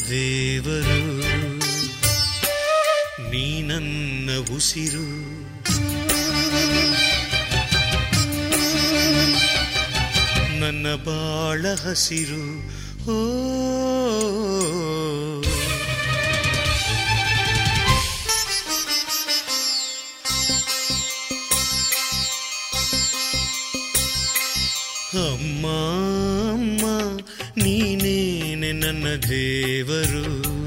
ದೇವರು ನೀ ನನ್ನ ಉಸಿರು ನನ್ನ ಬಾಳ ಹಸಿರು ಓ ಅಮ್ಮ ಅಮ್ಮ ನೀನೇನೆ ನನ್ನ ದೇವರು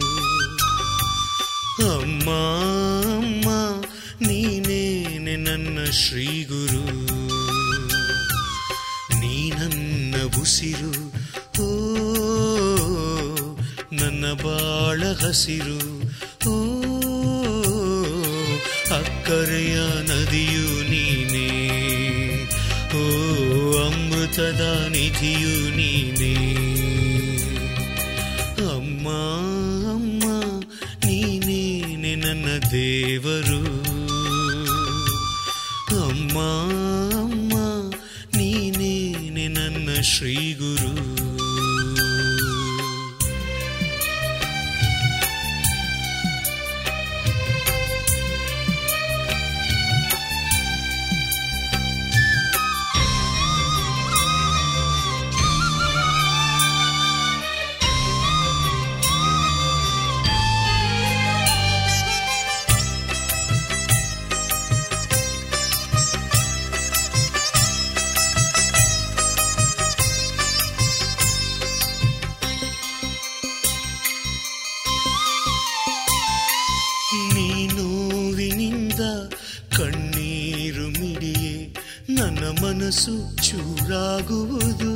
ಅಮ್ಮ ಅಮ್ಮ ನೀನೇನೆ ನನ್ನ ಶ್ರೀಗುರು ನೀ ನನ್ನ ಉಸಿರು ಓ ನನ್ನ ಬಾಳ ಹಸಿರು ಓ ಅಕ್ಕರೆಯ ನದಿಯು ನೀನೇ ಓ ಅಮೃತದ ನಿಧಿಯು ನೀನೇ ಅಮ್ಮ ಅಮ್ಮ ನೀನೇನೆ ನನ್ನ ದೇವರು ಅಮ್ಮ ಅಮ್ಮ ನೀನೇನೆ ನನ್ನ ಶ್ರೀಗುರು ನೀ ನೋವಿನಿಂದ ಕಣ್ಣೀರು ಮಿಡಿಯೇ ನನ್ನ ಮನಸ್ಸು ಚೂರಾಗುವುದು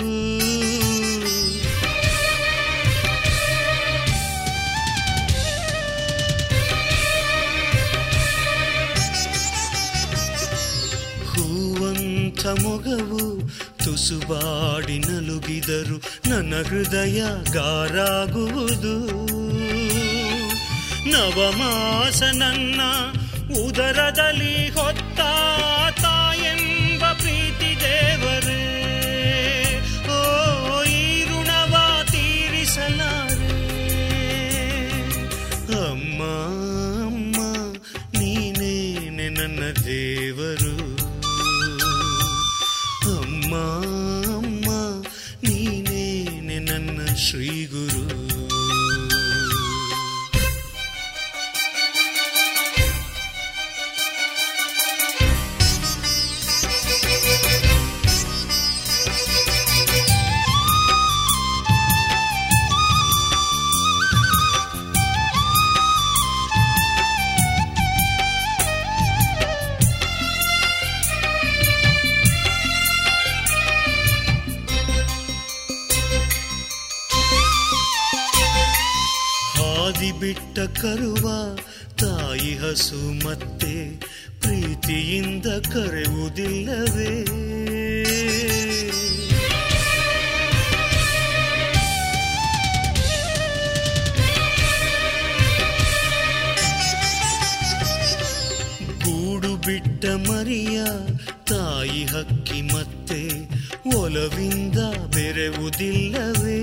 ಹೂವಂಥ ಮೊಗವು ತುಸುಬಾಡಿ ನಲುಗಿದರು ನನ್ನ ಹೃದಯ ಗಾರಾಗುವುದು ನವಮಾಸ ನನ್ನ ಉದರದಲ್ಲಿ ಹೊತ್ತ ತಾಯೆಂಬ ಪ್ರೀತಿ ದೇವರೇ ಓ ಈ ಋಣವ ತೀರಿಸಲಾರೆ ಅಮ್ಮ ಅಮ್ಮ ನೀನೇನೆ ನನ್ನ ದೇವರು ಅಮ್ಮ ಅಮ್ಮ ನೀನೇನೆ ನನ್ನ ಶ್ರೀಗುರು ಹಾದಿ ಬಿಟ್ಟ ಕರುವ ತಾಯಿ ಹಸು ಮತ್ತೆ ಪ್ರೀತಿಯಿಂದ ಕರೆಯುವುದಿಲ್ಲವೇ ಗೂಡು ಬಿಟ್ಟ ಮರಿಯ ತಾಯಿ ಹಕ್ಕಿ ಮತ್ತೆ ಒಲವಿಂದ ಬೆರೆವುದಿಲ್ಲವೇ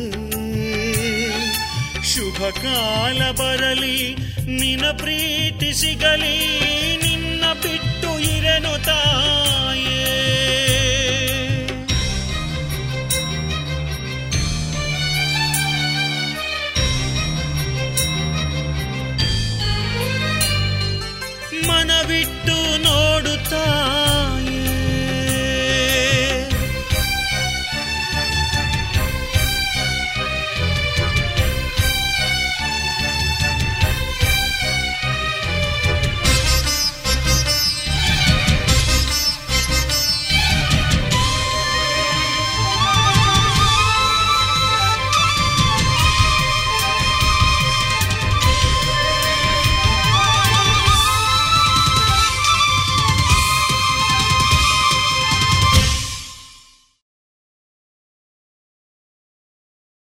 ಶುಭ ಕಾಲ ಬರಲಿ ನಿನ ಪ್ರೀತಿ ಸಿಗಲಿ ನಿನ್ನ ಬಿಟ್ಟು ಇರೆನು ತಾಯೇ